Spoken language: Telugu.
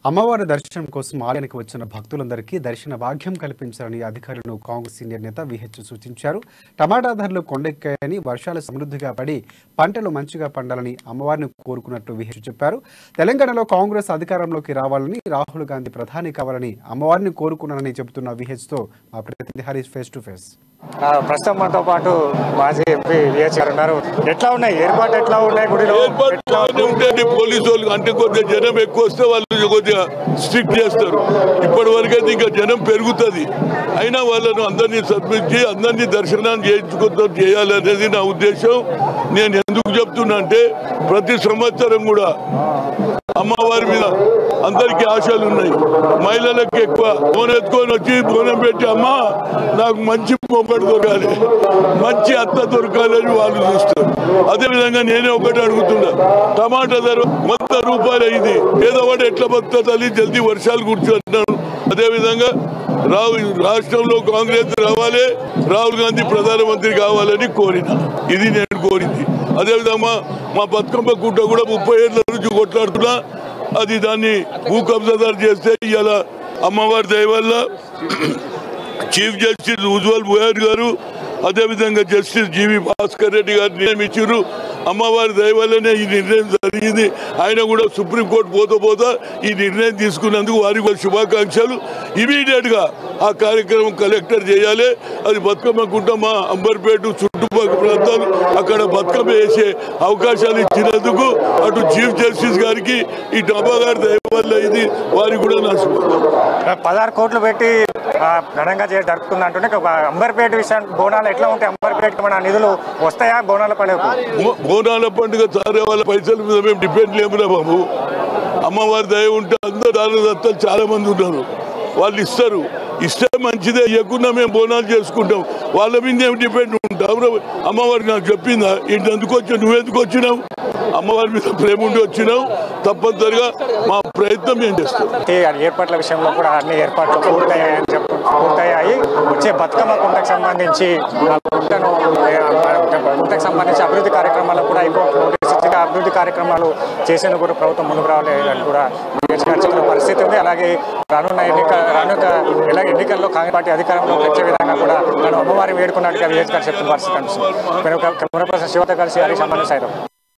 అమ్మవారి దర్శనం కోసం ఆలయానికి వచ్చిన భక్తులందరికీ దర్శన భాగ్యం కల్పించాలని అధికారులను కాంగ్రెస్ సీనియర్ నేత విహెచ్ సూచించారు టమాటా ధరలు కొండెక్కాయని వర్షాలు సమృద్ధిగా పడి పంటలు మంచిగా పండాలని అమ్మవారిని కోరుకున్నట్టు విహెచ్ చెప్పారు తెలంగాణలో కాంగ్రెస్ అధికారంలోకి రావాలని రాహుల్ గాంధీ ప్రధాని కావాలని అమ్మవారిని కోరుకున్నానని చెబుతున్న విహెచ్ తో మా ప్రతినిధి హరీష్ ఫేస్ టు ఫేస్ ఆ, ప్రస్తుతం మనతో పాటు మాజీ ఎంపీ విహెచ్ గారు ఉన్నారు ఎట్లా ఉన్నాయి ఏర్పాటు ఎట్లా ఉన్నాయి గుడిలో ఏర్పాటు బాగానే ఉంటుంది పోలీసు వాళ్ళు అంటే కొద్దిగా జనం ఎక్కువ వస్తే వాళ్ళు కొద్దిగా స్ట్రిక్ట్ చేస్తారు ఇప్పటి వరకైతే ఇంకా జనం పెరుగుతుంది అయినా వాళ్ళను అందరినీ సత్మించి అందరినీ దర్శనం చేయించుకుంటూ చేయాలనేది నా ఉద్దేశం నేను ఎందుకు చెప్తున్నా అంటే ప్రతి సంవత్సరం కూడా అమ్మవారి మీద అందరికీ ఆశలు ఉన్నాయి మహిళలకు ఎక్కువ ఫోన్ ఎత్తుకొని వచ్చి బోనం పెట్టి అమ్మ నాకు మంచి మొక్కడు దొరకాలి మంచి అత్త దొరకాలి అని వాళ్ళు చూస్తారు అదే విధంగా నేనే ఒకటి అడుగుతున్నా టమాటా ధర వంద రూపాయలు అయింది పేదవాడు ఎట్లా బతుకుతుంది జల్దీ వర్షాలు కూర్చుంటున్నాను అదే విధంగా రావు రాష్ట్రంలో కాంగ్రెస్ రావాలి రాహుల్ గాంధీ ప్రధానమంత్రి కావాలని కోరిన ఇది నేను కోరింది అదేవిధంగా మా- మా బతుకమ్మ గుట్ట కూడా ముప్పై ఏళ్ళ నుంచి కొట్లాడుతున్నా అది దాన్ని భూ కబ్జాదారు చేస్తే ఇవాళ అమ్మవారి దయ వల్ల చీఫ్ జస్టిస్ ఉజ్వల్ బుయార్ గారు అదేవిధంగా జస్టిస్ జీవి భాస్కర్ రెడ్డి గారు నియమించారు అమ్మవారి దయ వల్లనే ఈ నిర్ణయం జరిగింది ఆయన కూడా సుప్రీంకోర్టు పోతా పోతా ఈ నిర్ణయం తీసుకున్నందుకు వారికి కూడా శుభాకాంక్షలు ఇమీడియట్ గా ఆ కార్యక్రమం కలెక్టర్ చేయాలి అది బతుకమ్మ గుంటమ్మ అంబర్పేట చుట్టుపక్కల ప్రాంతాలు అక్కడ బతుకమ్మ వేసే అవకాశాలు ఇచ్చినందుకు అటు చీఫ్ జస్టిస్ గారికి ఈ డబ్బా గారి దయ వల్ల ఇది వారికి కూడా నా శుభాకాంక్షలు పదహారు కోట్లు పెట్టి ఆ, ఘనంగా చేసి జరుపుకుంది అంటుంటే ఇక అంబర్పేట విషయం బోనాలు ఎట్లా ఉంటాయి అంబర్పేటకి మన నిధులు వస్తాయా బోనాల పండుగకు బో- బోనాల పండుగ సారే వాళ్ళ పైసల మీద మేము డిపెండ్ లేమురా బాబు అమ్మవారి దయ ఉంటే అందరు దానదత్తలు చాలా మంది ఉన్నారు వాళ్ళు ఇస్తారు ఇస్తే మంచిదే ఇవ్వకుండా మేము బోనాలు చేసుకుంటాం వాళ్ళ మీద ఏం డిపెండ్ ఉంటాం రా. అమ్మవారి నాకు చెప్పిందా ఇంటి ఎందుకు వచ్చావు నువ్వెందుకు వచ్చినావు అమ్మవారి మీద ప్రేమ ఉండి వచ్చినావు తప్పనిసరిగా మా ప్రయత్నం మేము చేస్తాం ఈ ఏర్పాట్ల విషయంలో కూడా అన్ని ఏర్పాట్లు పూర్తయ్యాయని చెప్పు పూర్తయ్యాయి వచ్చే బతుకమ్మ కుంటకు సంబంధించి ఆ కుంటను ఆ, కుంటకు సంబంధించి అభివృద్ధి కార్యక్రమాలకు కూడా ఇంకొక నోటీస్ ఇచ్చి ఆ అభివృద్ధి కార్యక్రమాలు చేసేందుకు కూడా ప్రభుత్వం ముందుకు రావాలి అని కూడా చెప్పిన పరిస్థితి ఉంది అలాగే రానున్న ఎన్నిక రానున్న ఎలా ఎన్నికల్లో కాంగ్రెస్ పార్టీ అధికారంలోకి వచ్చే విధంగా కూడా మనం అమ్మవారి వేడుకున్నట్టుగా విజయ్ గారు చెప్తున్న పరిస్థితి కనిపిస్తుంది మీరు కెమెరా పర్సన్ శివత కలిసి హరీష్ అమ్మని సైతం